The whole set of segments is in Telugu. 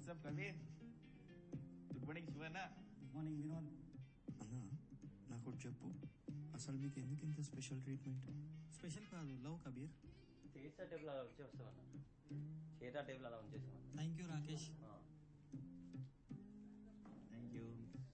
WhatsApp Kabir good morning Shivanna good morning Vinod అన్నా నాకు ఒకటి చెప్పు అసలు మీకు ఎందుకు ఇంత స్పెషల్ ట్రీట్మెంట్ స్పెషల్ కాదు లవ్ కబీర్ చేసా టేబుల్ అలా ఉంచి వస్తామన్న చేతా టేబుల్ అలా ఉంచేసామన్న thank you Rakesh thank you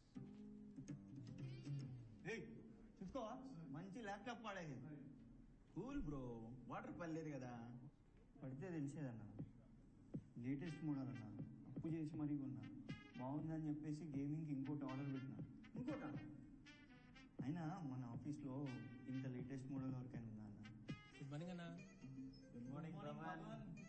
చూసుకోవా మంచి ల్యాప్టాప్ వాడేది కూల్ బ్రో వాటర్ పర్లేదు కదా పడితే తెలిసేదన్నా లేటెస్ట్ మోడల్ అన్నా అప్పు చేసి మరీ కొన్నా బాగుందని చెప్పేసి గేమింగ్కి ఇంకోటి ఆర్డర్ పెట్టినా ఇంకోట అయినా మన ఆఫీస్లో ఇంత లేటెస్ట్ మోడల్ వరకైనా ఉందా అన్న గుడ్ మార్నింగ్ అన్న గుడ్ మార్నింగ్ ప్రమాన్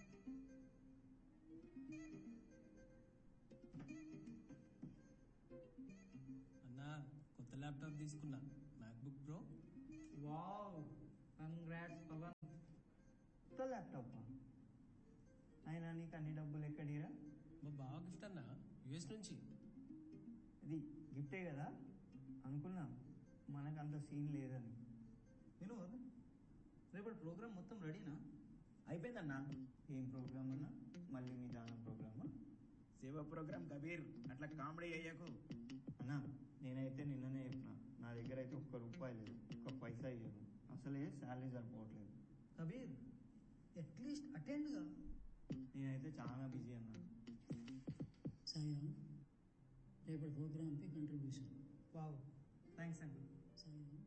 అన్న కొత్త ల్యాప్టాప్ తీసుకున్నా MacBook Pro wow congrats Pavan కొత్త ల్యాప్టాప్ అయినా నీకు అన్ని డబ్బులు ఎక్కడిరా మా బావ గిఫ్ట్ అన్న యుఎస్ నుంచి ఇది గిఫ్టే కదా అనుకున్నా మనకు అంత సీన్ లేదని వినోద్ రేపటి ప్రోగ్రామ్ మొత్తం రెడీనా అయిపోయిందన్నా ఏం ప్రోగ్రామ్ అన్నా మళ్ళీ మీ దానం ప్రోగ్రామా సేవా ప్రోగ్రామ్ కబీర్ అట్లా కామెడీ అయ్యాకు అన్నా నేనైతే నిన్ననే చెప్పిన నా దగ్గర అయితే ఒక్క రూపాయి లేదు ఒక్క పైసా ఇయ్యను అసలే శాలరీ సరిపోవట్లేదు కబీర్ అట్లీస్ట్ అటెండ్ గా నేనైతే చాలా బిజీ అన్నా సాయిరామ్ రేపటి ప్రోగ్రామ్కి contribution wow thanks uncle Sairam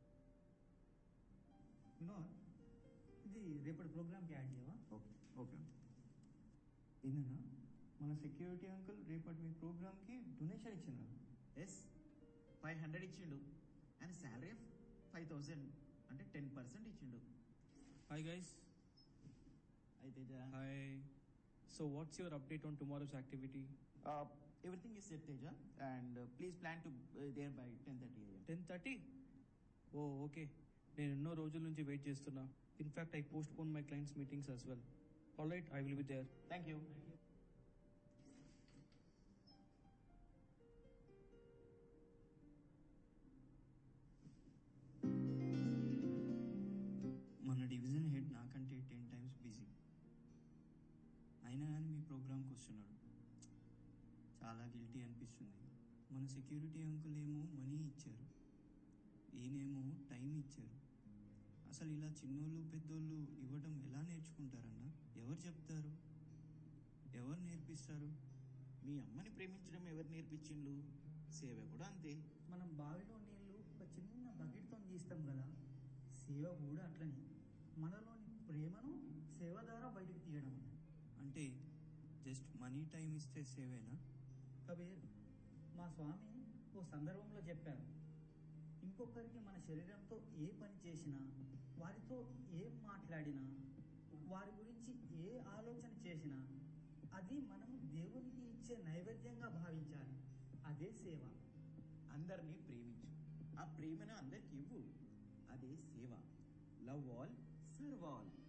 Vinod ఇది రేపటి ప్రోగ్రామ్కి యాడ్ చేయవా ఓకే ఓకే ఏందన్నా మన సెక్యూరిటీ అంకుల్ రేపటి మీ ప్రోగ్రామ్కి డొనేషన్ ఇచ్చిన ఎస్ ఫైవ్ హండ్రెడ్ ఇచ్చిండు అండ్ శాలరీ ఫైవ్ థౌసండ్ అంటే టెన్ పర్సెంట్ ఇచ్చిండు Hi guys. అయితే Hi. So what's your update on tomorrow's activity? Everything is set Teja and please plan to there by ten thirty AM 10:30? Oh okay నేను ఎన్నో రోజుల నుంచి వెయిట్ చేస్తున్నా in fact I post my clients meetings as well all right I will be there thank you మన డివిజన్ హెడ్ నాకంటే టెన్ టైమ్స్ బిజీ అయినా కానీ మీ ప్రోగ్రామ్కి వస్తున్నాడు చాలా గిల్టీ అనిపిస్తుంది మన సెక్యూరిటీ అంకుల్ ఏమో మనీ ఇచ్చారు ఈయనేమో టైం ఇచ్చారు అసలు ఇలా చిన్నోళ్ళు పెద్దోళ్ళు ఇవ్వడం ఎలా నేర్చుకుంటారన్న ఎవరు చెప్తారు ఎవరు నేర్పిస్తారు మీ అమ్మని ప్రేమించడం ఎవరు నేర్పించిండు సేవ కూడా అంతే మనం బావిలో నీళ్లు ఒక చిన్న బకెట్తో తీస్తాం కదా సేవ కూడా అట్లనే మనలోని ప్రేమను సేవ ద్వారా బయటకు తీయడం అంటే జస్ట్ మనీ టైం ఇస్తే సేవేనా కబీర్ మా స్వామి ఓ సందర్భంలో చెప్పారు ఇంకొకరికి మన శరీరంతో ఏ పని చేసినా వారితో ఏం మాట్లాడినా వారి గురించి ఏ ఆలోచన చేసినా అది మనం దేవునికి ఇచ్చే నైవేద్యంగా భావించాలి అదే సేవ అందరినీ ప్రేమించు ఆ ప్రేమను అందరికి ఇవ్వు అదే సేవ లవ్ ఆల్ సర్వ్ ఆల్